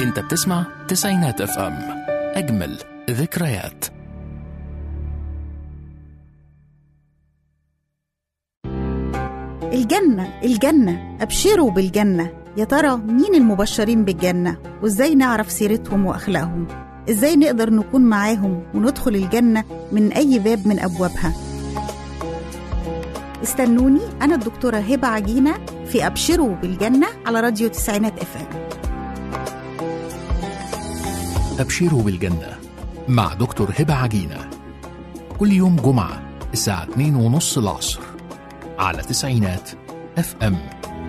انت بتسمع تسعينات اف ام اجمل ذكريات الجنة الجنة أبشروا بالجنة يا ترى مين المبشرين بالجنة وإزاي نعرف سيرتهم وأخلاقهم إزاي نقدر نكون معاهم وندخل الجنة من أي باب من أبوابها استنوني أنا الدكتورة هبة عجينة في أبشروا بالجنة على راديو تسعينات اف ام أبشروا بالجنة مع دكتور هبة عجينة كل يوم جمعة الساعة 2 ونص العصر على تسعينات اف ام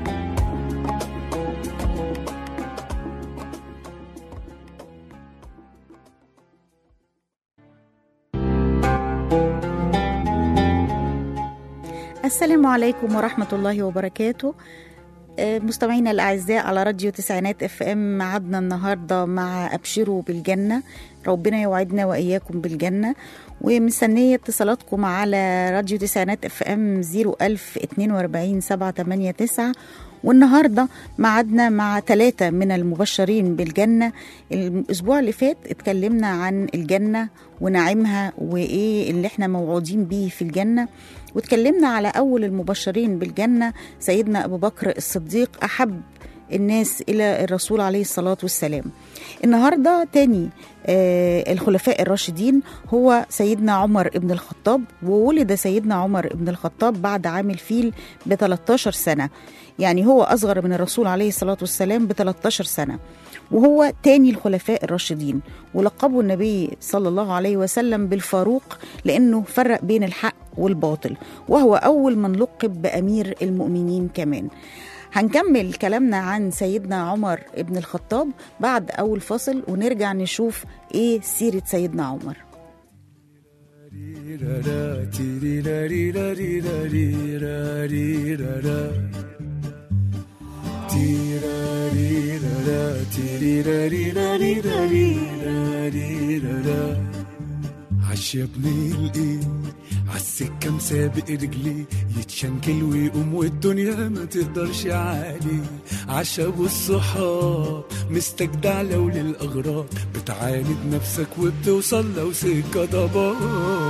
السلام عليكم ورحمة الله وبركاته آه، مستمعينا الأعزاء على راديو تسعينات اف ام معادنا النهاردة مع أبشروا بالجنة ربنا يوعدنا وإياكم بالجنة ومستنية اتصالاتكم على راديو تسعينات اف ام 01042 789 والنهارده معادنا مع ثلاثة من المبشرين بالجنة الأسبوع اللي فات اتكلمنا عن الجنة ونعيمها وإيه اللي احنا موعودين بيه في الجنة واتكلمنا على أول المبشرين بالجنة سيدنا أبو بكر الصديق أحب الناس إلى الرسول عليه الصلاة والسلام النهاردة تاني آه الخلفاء الراشدين هو سيدنا عمر بن الخطاب وولد سيدنا عمر بن الخطاب بعد عام الفيل ب 13 سنة يعني هو أصغر من الرسول عليه الصلاة والسلام ب 13 سنة وهو تاني الخلفاء الراشدين ولقبه النبي صلى الله عليه وسلم بالفاروق لأنه فرق بين الحق والباطل وهو أول من لقب بأمير المؤمنين كمان هنكمل كلامنا عن سيدنا عمر بن الخطاب بعد أول فصل ونرجع نشوف إيه سيرة سيدنا عمر عش يا ابني الايه عالسكة مسابق رجلي يتشنكل ويقوم والدنيا ما تقدرش عليه عش ابو الصحاب مستجدع لو للاغراض بتعاند نفسك وبتوصل لو سكة ضباب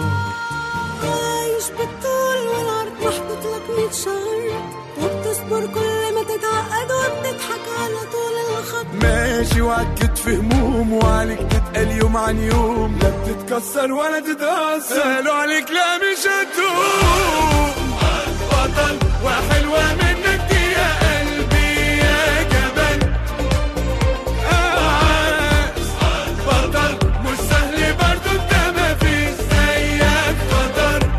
عايش بالطول والعرض محطوط لك 100 شهر وبتصبر كل ما تتعقد وبتضحك على طول الخط ماشي وعكت في هموم وعليك تتقل يوم عن يوم لا بتتكسر ولا تتأثر قالوا عليك لا مش هتقوم بطل وحلوة منك دي يا قلبي يا جبل عاش بطل مش سهل برضو انت ما فيش زيك بطل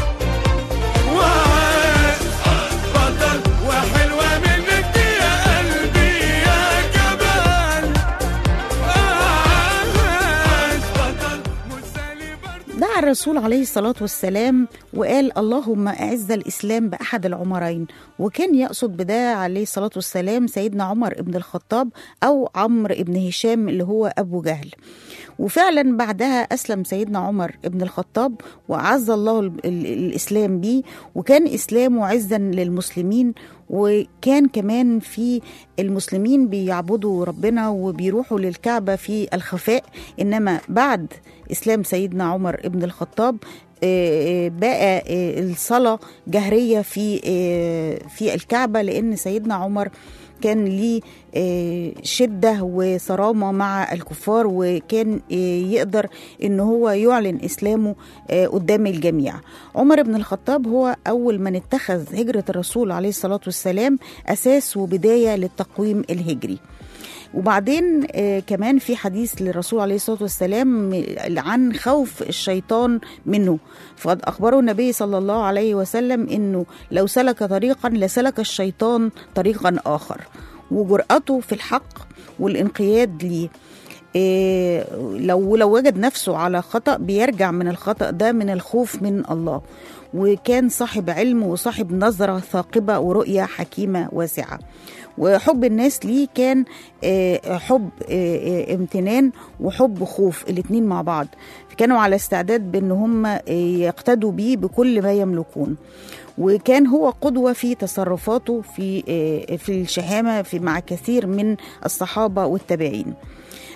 وعاش بطل وحلوة منك دي يا قلبي يا جبل عاش بطل مش سهل برضو دعا الرسول عليه الصلاة والسلام وقال اللهم أعز الإسلام بأحد العمرين وكان يقصد بده عليه الصلاة والسلام سيدنا عمر بن الخطاب أو عمرو بن هشام اللي هو أبو جهل وفعلا بعدها أسلم سيدنا عمر بن الخطاب وأعز الله ال- ال- الإسلام بيه وكان إسلامه عزا للمسلمين وكان كمان في المسلمين بيعبدوا ربنا وبيروحوا للكعبة في الخفاء إنما بعد إسلام سيدنا عمر بن الخطاب آه، آه، بقى آه، الصلاة جهرية في آه، في الكعبة لأن سيدنا عمر كان ليه آه، شدة وصرامة مع الكفار وكان آه، يقدر ان هو يعلن اسلامه آه، قدام الجميع عمر بن الخطاب هو اول من اتخذ هجرة الرسول عليه الصلاة والسلام اساس وبداية للتقويم الهجري وبعدين آه كمان في حديث للرسول عليه الصلاه والسلام عن خوف الشيطان منه فقد اخبره النبي صلى الله عليه وسلم انه لو سلك طريقا لسلك الشيطان طريقا اخر وجرأته في الحق والانقياد ليه إيه لو لو وجد نفسه على خطأ بيرجع من الخطأ ده من الخوف من الله وكان صاحب علم وصاحب نظرة ثاقبة ورؤية حكيمة واسعة وحب الناس ليه كان آه، حب آه، آه، امتنان وحب خوف الاتنين مع بعض كانوا على استعداد بان هم آه، يقتدوا بيه بكل ما يملكون وكان هو قدوة في تصرفاته في آه، في الشهامة في مع كثير من الصحابة والتابعين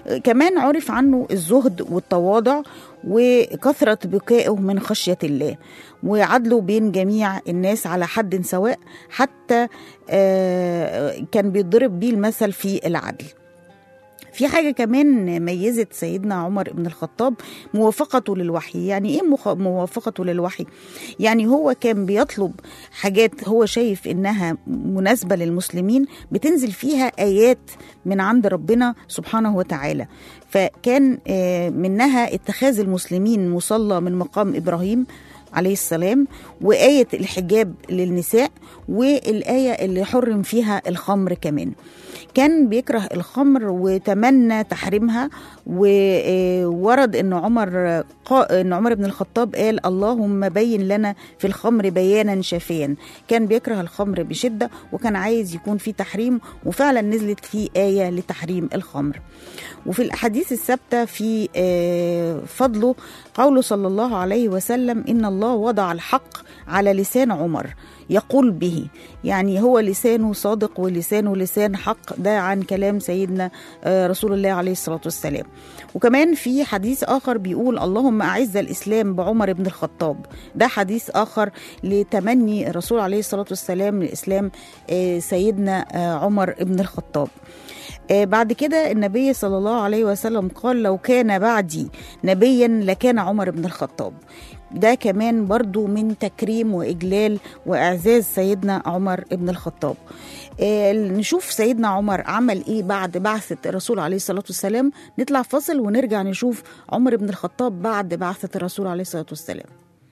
كمان عرف عنه الزهد والتواضع وكثرة بكائه من خشية الله وعدله بين جميع الناس على حد سواء حتى آه، كان بيضرب بيه المثل في العدل في حاجة كمان ميزت سيدنا عمر بن الخطاب موافقته للوحي يعني ايه مخ- موافقته للوحي يعني هو كان بيطلب حاجات هو شايف انها مناسبة للمسلمين بتنزل فيها آيات من عند ربنا سبحانه وتعالى فكان آه، منها اتخاذ المسلمين مصلى من مقام إبراهيم عليه السلام وآية الحجاب للنساء والآية اللي حرم فيها الخمر كمان كان بيكره الخمر وتمنى تحريمها وورد ان عمر قا- ان عمر بن الخطاب قال اللهم بين لنا في الخمر بيانا شافيا كان بيكره الخمر بشده وكان عايز يكون في تحريم وفعلا نزلت فيه ايه لتحريم الخمر وفي الاحاديث الثابته في آه، فضله قوله صلى الله عليه وسلم ان الله وضع الحق على لسان عمر يقول به يعني هو لسانه صادق ولسانه لسان حق ده عن كلام سيدنا آه، رسول الله عليه الصلاة والسلام وكمان في حديث آخر بيقول اللهم أعز الإسلام بعمر بن الخطاب ده حديث آخر لتمني الرسول عليه الصلاة والسلام لإسلام آه، سيدنا آه، عمر بن الخطاب آه، بعد كده النبي صلى الله عليه وسلم قال لو كان بعدي نبيا لكان عمر بن الخطاب ده كمان برضو من تكريم وإجلال وإعزاز سيدنا عمر بن الخطاب آه، نشوف سيدنا عمر عمل إيه بعد بعثة الرسول عليه الصلاة والسلام نطلع فاصل ونرجع نشوف عمر بن الخطاب بعد بعثة الرسول عليه الصلاة والسلام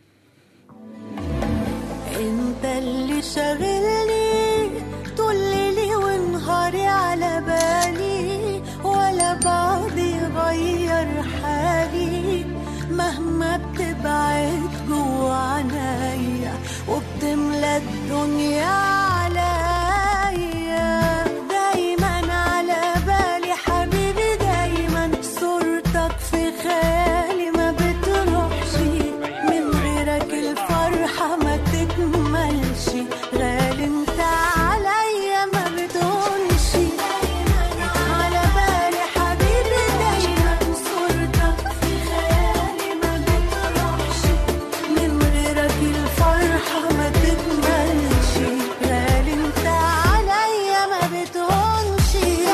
انت اللي شاغلني طول ليلي ونهاري على بالي ولا بعضي غير حالي مهما بتبعد جوا عنايا وبتملى الدنيا عليا دايما على بالي حبيبي دايما صورتك في خيالي ما بتروحش من غيرك الفرحة ما تكملش غالي انت عليا ما بتهونش على بالي حبيبي دايما صورتك في خيالي ما بتروحش من غيرك الفرحة ما تكملش غالي انت عليا ما بتهونش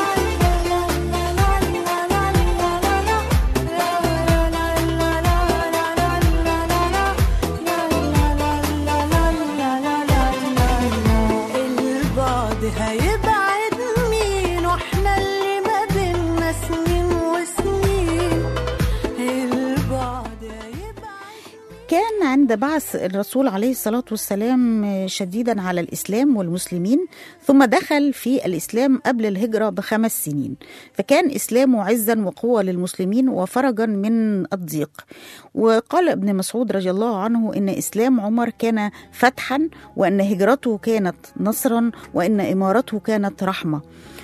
البعد هيبعد مين واحنا اللي ما بينا سنين وسنين البعد هيبعد كان عند بعث الرسول عليه الصلاة والسلام شديدا على الإسلام والمسلمين ثم دخل في الإسلام قبل الهجرة بخمس سنين فكان إسلامه عزا وقوة للمسلمين وفرجا من الضيق وقال ابن مسعود رضي الله عنه إن إسلام عمر كان فتحا وأن هجرته كانت نصرا وأن إمارته كانت رحمة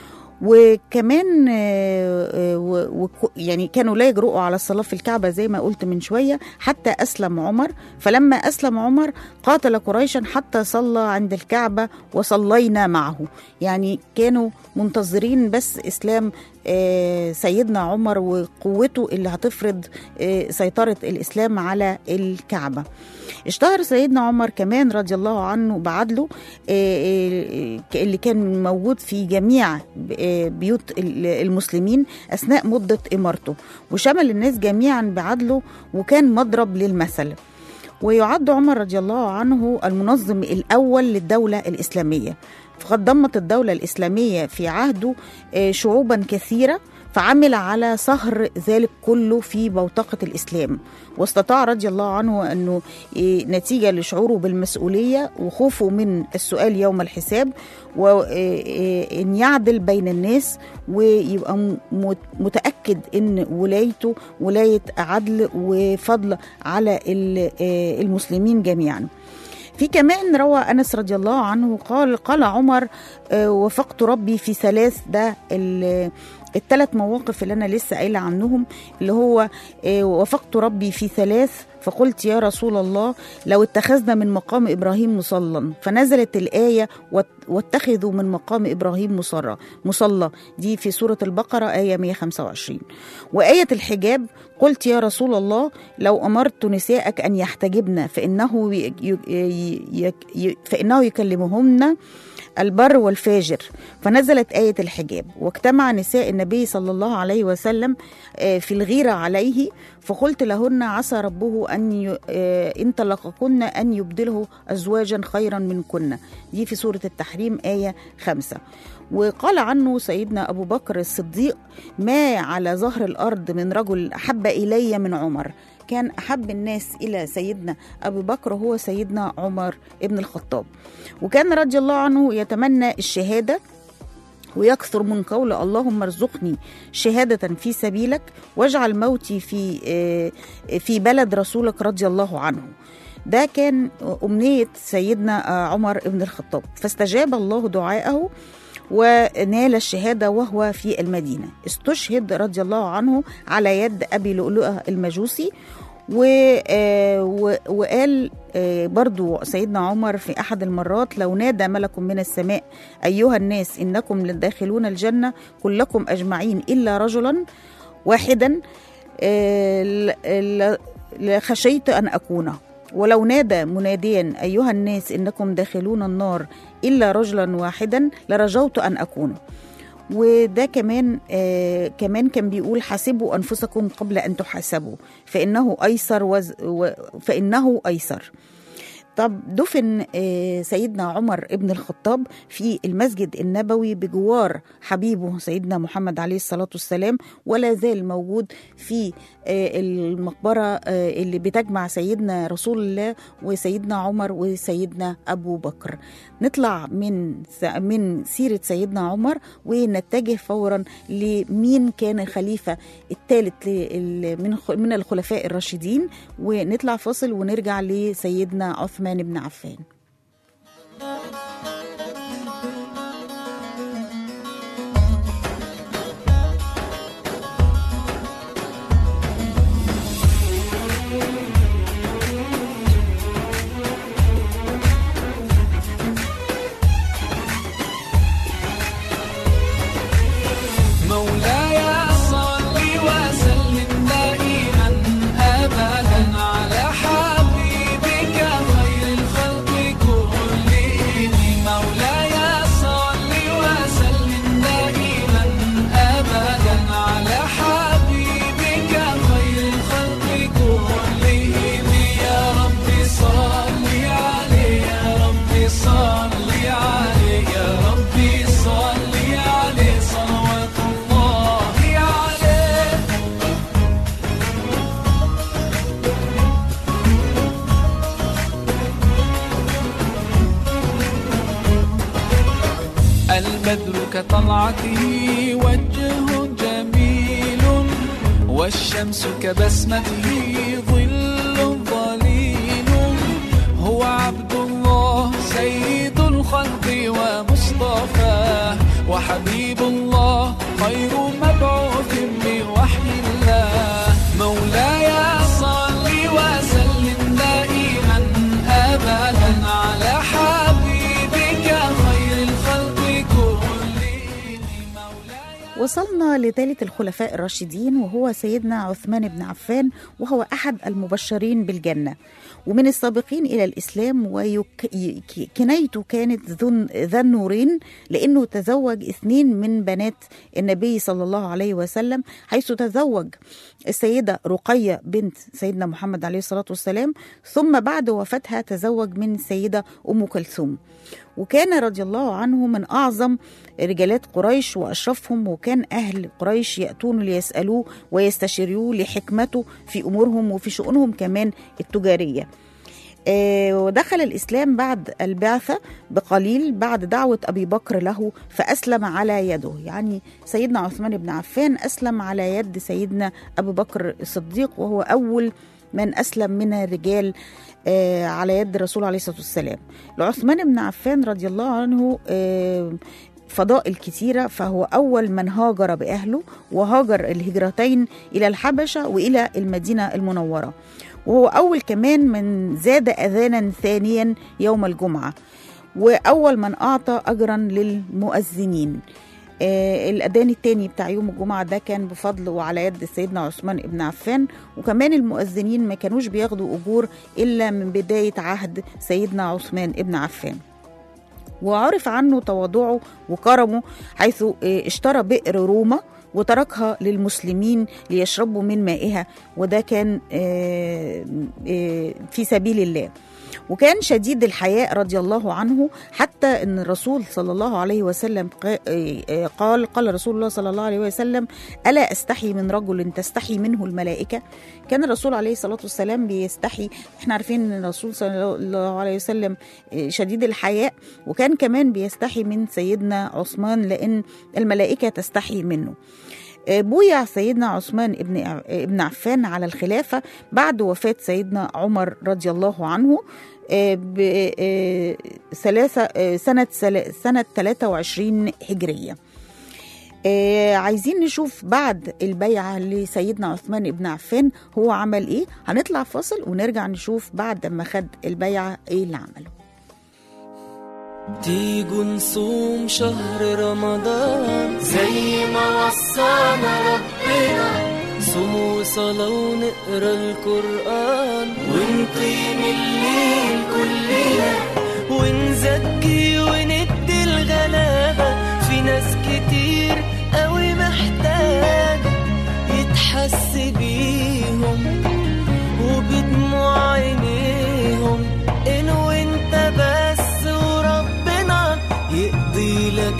وكمان آه، آه، و- وك- يعني كانوا لا يجرؤوا على الصلاة في الكعبة زي ما قلت من شوية حتى أسلم عمر فلما أسلم عمر قاتل قريشا حتى صلى عند الكعبة وصلينا معه يعني كانوا منتظرين بس إسلام آه، سيدنا عمر وقوته اللي هتفرض آه، سيطرة الإسلام على الكعبة اشتهر سيدنا عمر كمان رضي الله عنه بعدله آه، آه، اللي كان موجود في جميع آه، بيوت ال- المسلمين أثناء مدة إمارته وشمل الناس جميعا بعدله وكان مضرب للمثل ويعد عمر رضي الله عنه المنظم الأول للدولة الإسلامية فقد ضمت الدولة الإسلامية في عهده آه، شعوبا كثيرة فعمل على صهر ذلك كله في بوتقة الإسلام واستطاع رضي الله عنه أنه إيه، نتيجة لشعوره بالمسؤولية وخوفه من السؤال يوم الحساب وأن يعدل بين الناس ويبقى م- مت- متأكد أن ولايته ولاية عدل وفضل على ال- آه، المسلمين جميعا في كمان روى انس رضي الله عنه قال قال عمر آه، وفقت ربي في ثلاث ده ال- الثلاث مواقف اللي انا لسه قايله عنهم اللي هو آه، وافقت ربي في ثلاث فقلت يا رسول الله لو اتخذنا من مقام ابراهيم مصلى فنزلت الايه وات- واتخذوا من مقام ابراهيم مصلى مصلى دي في سوره البقره ايه 125 وايه الحجاب قلت يا رسول الله لو امرت نساءك ان يحتجبن فانه ي- ي- ي- ي- فانه يكلمهن البر والفاجر فنزلت آية الحجاب واجتمع نساء النبي صلى الله عليه وسلم آه، في الغيرة عليه فقلت لهن عسى ربه أن ي- آه، إن طلقكن أن يبدله أزواجا خيرا منكن دي في سورة التحريم آية خمسة وقال عنه سيدنا أبو بكر الصديق ما على ظهر الأرض من رجل أحب إلي من عمر كان أحب الناس إلى سيدنا أبو بكر هو سيدنا عمر ابن الخطاب وكان رضي الله عنه يتمنى الشهادة ويكثر من قول اللهم ارزقني شهادة في سبيلك واجعل موتي في آه، في بلد رسولك رضي الله عنه ده كان أمنية سيدنا آه، عمر بن الخطاب فاستجاب الله دعاءه ونال الشهادة وهو في المدينة استشهد رضي الله عنه على يد أبي لؤلؤة المجوسي و آه، و- وقال آه، برضو سيدنا عمر في أحد المرات لو نادى ملك من السماء أيها الناس إنكم لداخلون الجنة كلكم أجمعين إلا رجلا واحدا آه، ل- ل- لخشيت أن أكونه ولو نادى مناديا أيها الناس إنكم داخلون النار إلا رجلا واحدا لرجوت أن أكونه وده كمان آه كمان كان بيقول حاسبوا أنفسكم قبل أن تحاسبوا فإنه أيسر وز و فإنه أيسر طب دفن آه، سيدنا عمر ابن الخطاب في المسجد النبوي بجوار حبيبه سيدنا محمد عليه الصلاة والسلام ولا زال موجود في آه، المقبرة آه، اللي بتجمع سيدنا رسول الله وسيدنا عمر وسيدنا أبو بكر نطلع من س- من سيرة سيدنا عمر ونتجه فورا لمين كان الخليفة الثالث من خ- من الخلفاء الراشدين ونطلع فاصل ونرجع لسيدنا عثمان بن عفان مولاي صل وسلم دائما ابدا على حبيبك خير الخلق كلهم مولاي صل وسلم دائما ابدا على حبيبك خير الخلق كلهم يا رب صل عليه يا رب صل عليه يا رب صل عليه صلوات الله عليه البدر كطلعته وجه جميل والشمس كبسمته ظل ظليل هو عبد الله سيد الخلق ومصطفاه وحبيب الله خير مبعوث بوحي الله مولاي صل وسلم دائما ابدا على حبيبك خير الخلق كلهم مولاي وصلنا لثالث الخلفاء الراشدين وهو سيدنا عثمان بن عفان وهو أحد المبشرين بالجنة ومن السابقين إلى الإسلام وكنايته كانت ذن- ذا النورين لأنه تزوج اثنين من بنات النبي صلى الله عليه وسلم حيث تزوج السيدة رقية بنت سيدنا محمد عليه الصلاة والسلام ثم بعد وفاتها تزوج من السيدة أم كلثوم وكان رضي الله عنه من أعظم رجالات قريش وأشرفهم وكان أهل قريش يأتون ليسألوه ويستشيروه لحكمته في أمورهم وفي شؤونهم كمان التجارية آه، ودخل الإسلام بعد البعثة بقليل بعد دعوة أبي بكر له فأسلم على يده يعني سيدنا عثمان بن عفان أسلم على يد سيدنا أبو بكر الصديق وهو أول من أسلم من الرجال آه، على يد الرسول عليه الصلاة والسلام لعثمان بن عفان رضي الله عنه آه، فضائل كتيرة فهو أول من هاجر بأهله وهاجر الهجرتين إلى الحبشة وإلى المدينة المنورة وهو أول كمان من زاد أذانا ثانيا يوم الجمعة وأول من أعطى أجرا للمؤذنين آه الأذان التاني بتاع يوم الجمعة ده كان بفضل وعلى يد سيدنا عثمان بن عفان وكمان المؤذنين ما كانوش بياخدوا أجور إلا من بداية عهد سيدنا عثمان بن عفان وعرف عنه تواضعه وكرمه حيث آه، اشترى بئر روما وتركها للمسلمين ليشربوا من مائها وده كان آه، آه، في سبيل الله وكان شديد الحياء رضي الله عنه حتى ان الرسول صلى الله عليه وسلم قا- آه، قال قال رسول الله صلى الله عليه وسلم الا استحي من رجل تستحي منه الملائكه كان الرسول عليه الصلاه والسلام بيستحي احنا عارفين ان الرسول صلى الله عليه وسلم آه، شديد الحياء وكان كمان بيستحي من سيدنا عثمان لان الملائكه تستحي منه آه، بويع سيدنا عثمان ابن ابن عفان على الخلافة بعد وفاة سيدنا عمر رضي الله عنه آه، ب آه، ثلاثة آه، سنة سل- سنة 23 هجرية آه، عايزين نشوف بعد البيعة لسيدنا عثمان ابن عفان هو عمل ايه هنطلع فاصل ونرجع نشوف بعد ما خد البيعة ايه اللي عمله تيجوا نصوم شهر رمضان زي ما وصانا ربنا صوم وصلاة ونقرا القرآن ونقيم الليل كلنا ونزكي وندي الغلابة في ناس كتير قوي محتاجة يتحس بيهم وبدموع عينيهم إن وانت بس وربنا يقضي لك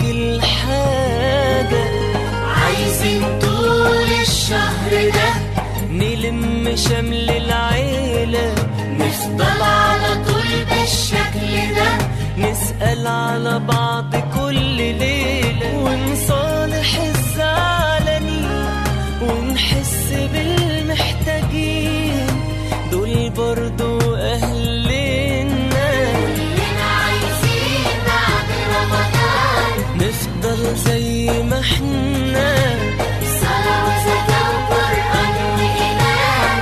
الحاجة عايزين طول الشهر ده نلم شمل العيلة نفضل على طول بالشكل ده نسأل على بعض كل ليلة ونصالح الزعلانين ونحس بالمحتاجين دول برضو أهلنا كلنا عايزين بعد رمضان نفضل زي ما احنا صلاة وزكاة وقرآن وإيمان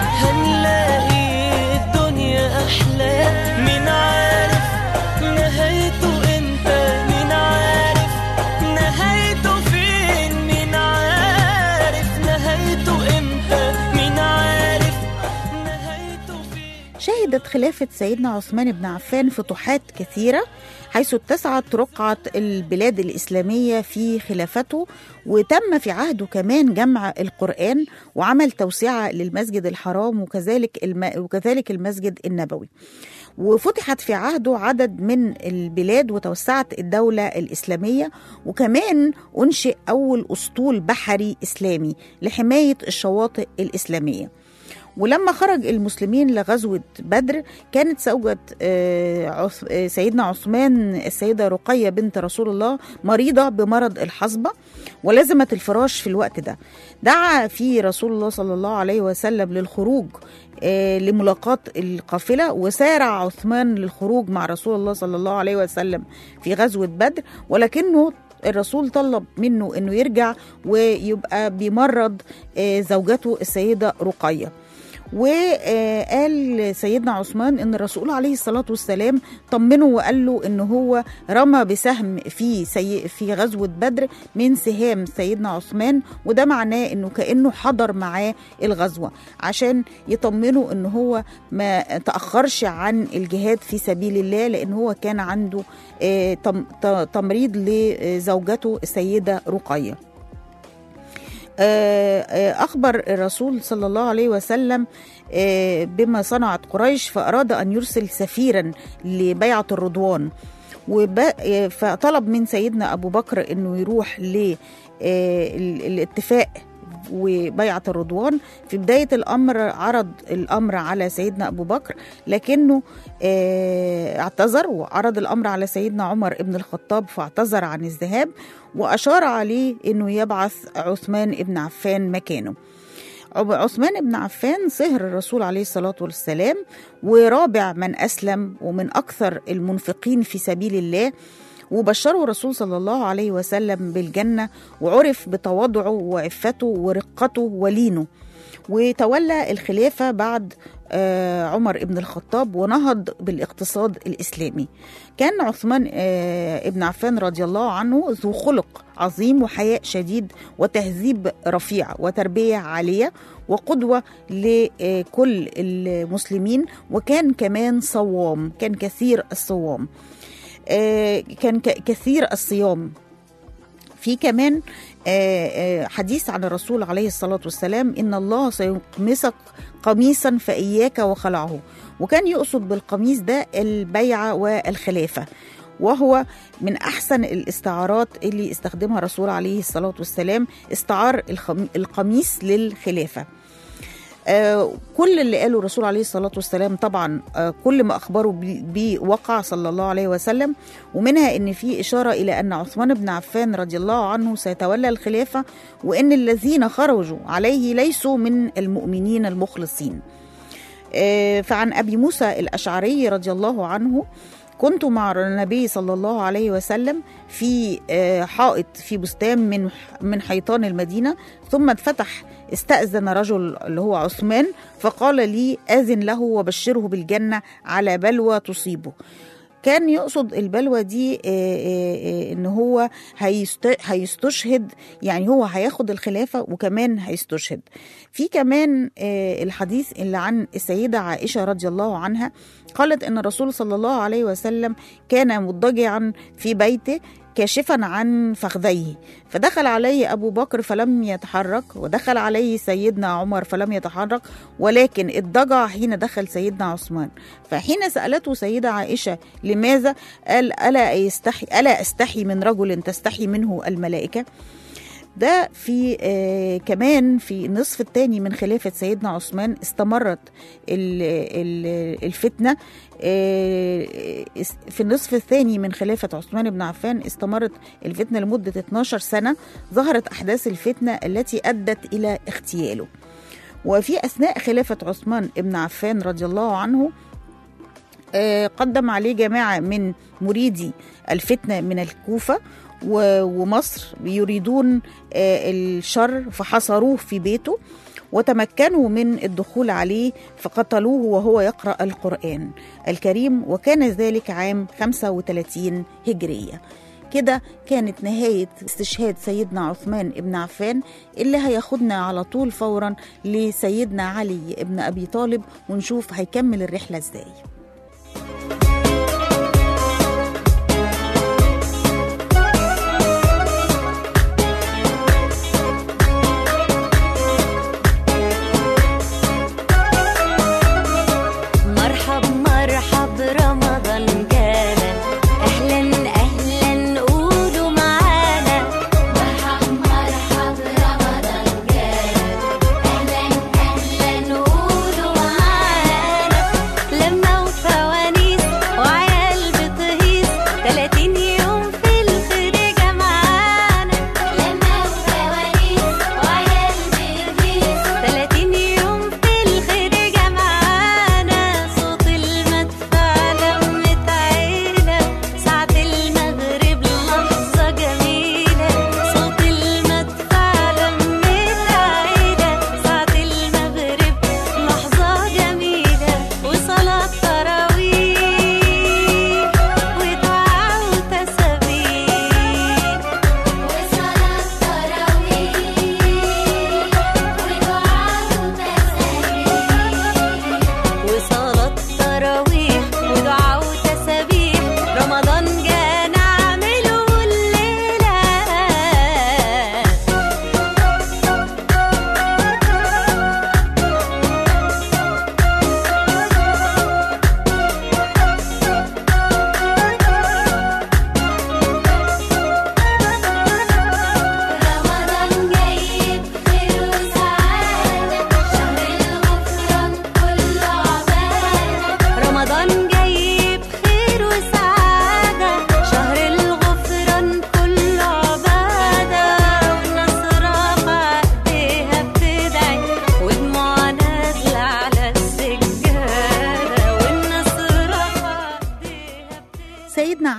هنلاقي الدنيا أحلى مين عارف نهايته امتى مين عارف نهايته فين مين عارف نهايته امتى مين عارف نهايته فين شهدت خلافة سيدنا عثمان بن عفان فتوحات كثيرة حيث اتسعت رقعة البلاد الإسلامية في خلافته وتم في عهده كمان جمع القرآن وعمل توسعة للمسجد الحرام وكذلك الم... وكذلك المسجد النبوي وفتحت في عهده عدد من البلاد وتوسعت الدولة الإسلامية وكمان أنشئ أول أسطول بحري إسلامي لحماية الشواطئ الإسلامية ولما خرج المسلمين لغزوة بدر كانت زوجة آه، عث- آه، سيدنا عثمان السيدة رقية بنت رسول الله مريضة بمرض الحصبة ولزمت الفراش في الوقت ده دعا فيه رسول الله صلى الله عليه وسلم للخروج آه، لملاقاة القافلة وسارع عثمان للخروج مع رسول الله صلى الله عليه وسلم في غزوة بدر ولكنه الرسول طلب منه انه يرجع ويبقى بيمرض آه، زوجته السيدة رقية وقال سيدنا عثمان ان الرسول عليه الصلاه والسلام طمنه وقال له ان هو رمى بسهم في سي في غزوه بدر من سهام سيدنا عثمان وده معناه انه كانه حضر معاه الغزوه عشان يطمنه ان هو ما تاخرش عن الجهاد في سبيل الله لان هو كان عنده آه، تم- ت- تمريض لزوجته السيده رقيه آه، آه، أخبر الرسول صلى الله عليه وسلم آه، بما صنعت قريش فأراد أن يرسل سفيرا لبيعة الرضوان وب- آه، فطلب من سيدنا أبو بكر أنه يروح للاتفاق وبيعة الرضوان في بداية الأمر عرض الأمر على سيدنا أبو بكر لكنه آه، اعتذر وعرض الأمر على سيدنا عمر ابن الخطاب فاعتذر عن الذهاب وأشار عليه أنه يبعث عثمان ابن عفان مكانه عب- عثمان بن عفان صهر الرسول عليه الصلاة والسلام ورابع من أسلم ومن أكثر المنفقين في سبيل الله وبشره الرسول صلى الله عليه وسلم بالجنة وعرف بتواضعه وعفته ورقته ولينه وتولى الخلافة بعد آه، عمر بن الخطاب ونهض بالاقتصاد الإسلامي كان عثمان آه، ابن عفان رضي الله عنه ذو خلق عظيم وحياء شديد وتهذيب رفيع وتربية عالية وقدوة لكل المسلمين وكان كمان صوام كان كثير الصوام آه، كان ك- كثير الصيام في كمان آه، آه، حديث عن الرسول عليه الصلاة والسلام إن الله سيقمصك قميصا فإياك وخلعه وكان يقصد بالقميص ده البيعة والخلافة وهو من أحسن الاستعارات اللي استخدمها الرسول عليه الصلاة والسلام استعار الخم- القميص للخلافة آه، كل اللي قاله الرسول عليه الصلاة والسلام طبعا آه، كل ما أخبره بي- بيه وقع صلى الله عليه وسلم ومنها أن في إشارة إلى أن عثمان بن عفان رضي الله عنه سيتولى الخلافة وأن الذين خرجوا عليه ليسوا من المؤمنين المخلصين آه، فعن أبي موسى الأشعري رضي الله عنه كنت مع النبي صلى الله عليه وسلم في آه، حائط في بستان من من حيطان المدينة ثم اتفتح استأذن رجل اللي هو عثمان فقال لي آذن له وبشره بالجنة على بلوى تصيبه كان يقصد البلوى دي آه، آه، آه، ان هو هيست- هيستشهد يعني هو هياخد الخلافه وكمان هيستشهد في كمان آه، الحديث اللي عن السيده عائشه رضي الله عنها قالت ان الرسول صلى الله عليه وسلم كان مضطجعا في بيته كاشفا عن فخذيه فدخل عليه ابو بكر فلم يتحرك ودخل عليه سيدنا عمر فلم يتحرك ولكن اضطجع حين دخل سيدنا عثمان فحين سالته سيده عائشه لماذا قال الا يستحي الا استحي من رجل تستحي منه الملائكه ده في آه كمان في النصف الثاني من خلافة سيدنا عثمان استمرت ال- ال- الفتنة آه اس- في النصف الثاني من خلافة عثمان بن عفان استمرت الفتنة لمدة 12 سنة ظهرت أحداث الفتنة التي أدت إلى اغتياله وفي أثناء خلافة عثمان بن عفان رضي الله عنه آه، قدم عليه جماعة من مريدي الفتنة من الكوفة و- ومصر يريدون آه، الشر فحصروه في بيته وتمكنوا من الدخول عليه فقتلوه وهو يقرأ القرآن الكريم وكان ذلك عام 35 هجرية كده كانت نهاية استشهاد سيدنا عثمان بن عفان اللي هياخدنا على طول فورا لسيدنا علي بن أبي طالب ونشوف هيكمل الرحلة ازاي مرحب مرحب رمضان جانا اهلا اهلا قولوا معانا مرحب مرحب رمضان جانا اهلا اهلا قولوا معانا لما وفوانيس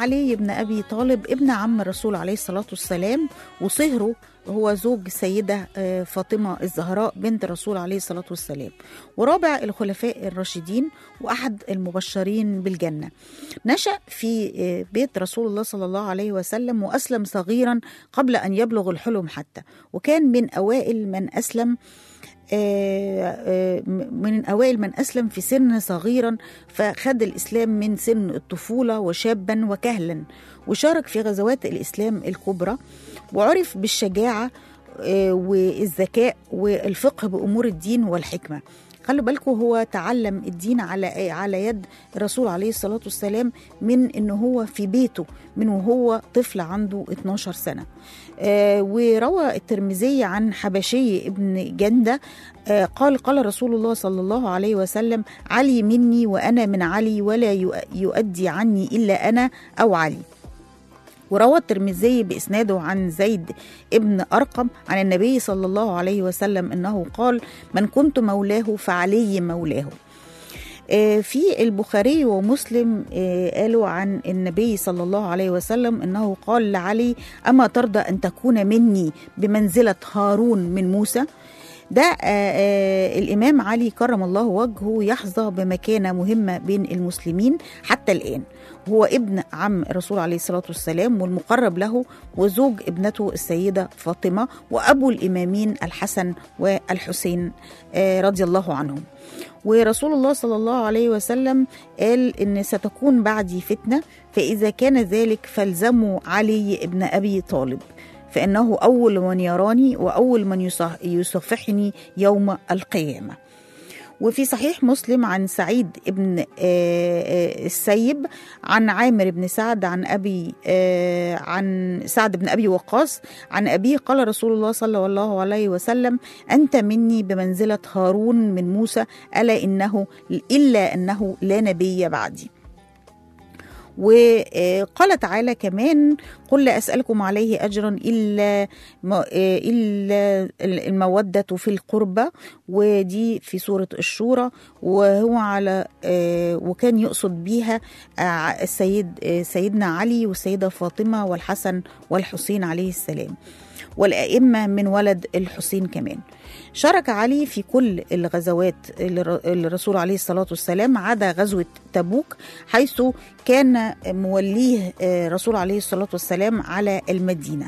علي بن أبي طالب ابن عم الرسول عليه الصلاة والسلام وصهره هو زوج السيدة آه، فاطمة الزهراء بنت الرسول عليه الصلاة والسلام ورابع الخلفاء الراشدين وأحد المبشرين بالجنة نشأ في آه، بيت رسول الله صلى الله عليه وسلم وأسلم صغيرا قبل أن يبلغ الحلم حتى وكان من أوائل من أسلم آه، آه، من أوائل من أسلم في سن صغيرا فخد الإسلام من سن الطفولة وشابا وكهلا وشارك في غزوات الإسلام الكبرى وعرف بالشجاعة آه، والذكاء والفقه بأمور الدين والحكمة خلوا بالكم هو تعلم الدين على على يد الرسول عليه الصلاة والسلام من إن هو في بيته من وهو طفل عنده 12 سنة آه، وروى الترمذي عن حبشي ابن جندة آه، قال قال رسول الله صلى الله عليه وسلم علي مني وأنا من علي ولا يؤ- يؤدي عني إلا أنا أو علي وروى الترمذي بإسناده عن زيد ابن أرقم عن النبي صلى الله عليه وسلم أنه قال من كنت مولاه فعلي مولاه آه، في البخاري ومسلم آه، قالوا عن النبي صلى الله عليه وسلم انه قال لعلي اما ترضى ان تكون مني بمنزله هارون من موسى ده آه، آه، الامام علي كرم الله وجهه يحظى بمكانه مهمه بين المسلمين حتى الان هو ابن عم الرسول عليه الصلاه والسلام والمقرب له وزوج ابنته السيده فاطمه وابو الامامين الحسن والحسين آه، رضي الله عنهم ورسول الله صلى الله عليه وسلم قال ان ستكون بعدي فتنه فاذا كان ذلك فالزموا علي ابن ابي طالب فانه اول من يراني واول من يصح- يصفحني يوم القيامه وفي صحيح مسلم عن سعيد بن آه، آه، السيب عن عامر بن سعد عن ابي آه، عن سعد بن ابي وقاص عن ابيه قال رسول الله صلى الله عليه وسلم انت مني بمنزله هارون من موسى الا انه الا انه لا نبي بعدي وقال تعالى كمان قل لا أسألكم عليه أجرا إلا ما- إلا المودة في القربى ودي في سورة الشورى وهو على آه، وكان يقصد بيها آه، السيد آه، سيدنا علي والسيدة فاطمة والحسن والحسين عليه السلام والأئمة من ولد الحسين كمان شارك علي في كل الغزوات اللي الر- اللي الرسول عليه الصلاة والسلام عدا غزوة تبوك حيث كان موليه آه، الرسول عليه الصلاة والسلام على المدينة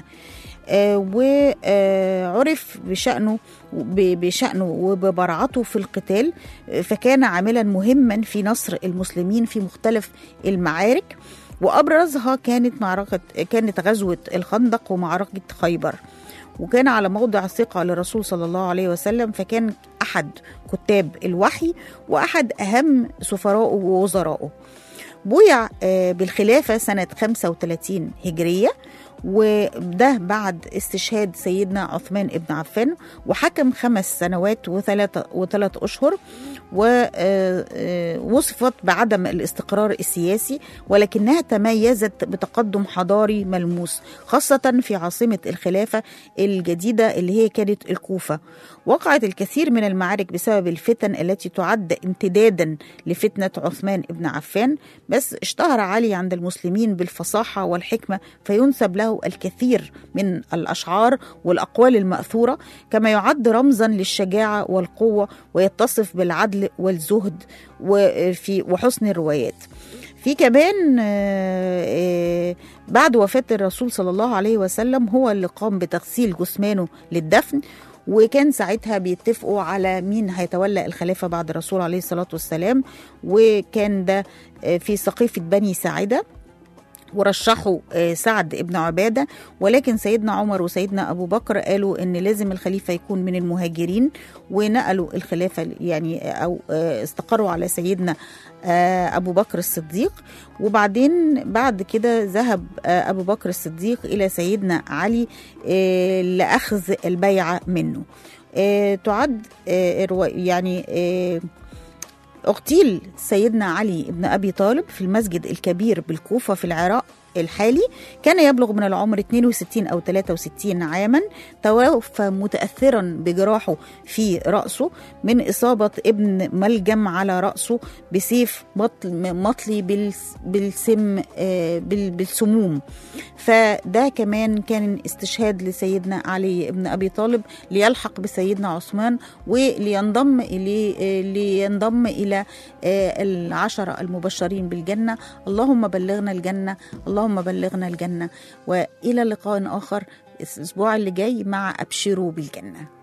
وعرف بشأنه ب- بشأنه وببرعته في القتال آه، فكان عاملا مهما في نصر المسلمين في مختلف المعارك وأبرزها كانت معركة كانت غزوة الخندق ومعركة خيبر وكان على موضع ثقة للرسول صلى الله عليه وسلم فكان أحد كتاب الوحي وأحد أهم سفرائه ووزرائه بويع آه، بالخلافة سنة 35 هجرية وده بعد استشهاد سيدنا عثمان بن عفان وحكم خمس سنوات وثلاثة وثلاث أشهر ووصفت بعدم الاستقرار السياسي ولكنها تميزت بتقدم حضاري ملموس خاصة في عاصمة الخلافة الجديدة اللي هي كانت الكوفة وقعت الكثير من المعارك بسبب الفتن التي تعد امتدادا لفتنة عثمان بن عفان بس اشتهر علي عند المسلمين بالفصاحة والحكمة فينسب له الكثير من الأشعار والأقوال المأثورة كما يعد رمزا للشجاعة والقوة ويتصف بالعدل والزهد وفي وحسن الروايات في كمان آه، آه، بعد وفاة الرسول صلى الله عليه وسلم هو اللي قام بتغسيل جثمانه للدفن وكان ساعتها بيتفقوا على مين هيتولى الخلافة بعد الرسول عليه الصلاة والسلام وكان ده آه، في سقيفة بني ساعدة ورشحوا آه، سعد ابن عبادة ولكن سيدنا عمر وسيدنا أبو بكر قالوا أن لازم الخليفة يكون من المهاجرين ونقلوا الخلافة يعني أو آه، استقروا على سيدنا آه، أبو بكر الصديق وبعدين بعد كده ذهب آه، أبو بكر الصديق إلى سيدنا علي آه، لأخذ البيعة منه آه، تعد آه، الروا- يعني آه، اغتيل سيدنا علي بن ابي طالب في المسجد الكبير بالكوفه في العراق الحالي كان يبلغ من العمر 62 أو 63 عاما توفى متأثرا بجراحه في رأسه من إصابة ابن ملجم على رأسه بسيف مطل مطلي بالس- بالسم آه، بال- بالسموم فده كمان كان استشهاد لسيدنا علي بن أبي طالب ليلحق بسيدنا عثمان ولينضم إليه آه، لينضم إلى آه، العشرة المبشرين بالجنة اللهم بلغنا الجنة اللهم بلغنا الجنة وإلى لقاء آخر الأسبوع اللي جاي مع أبشروا بالجنة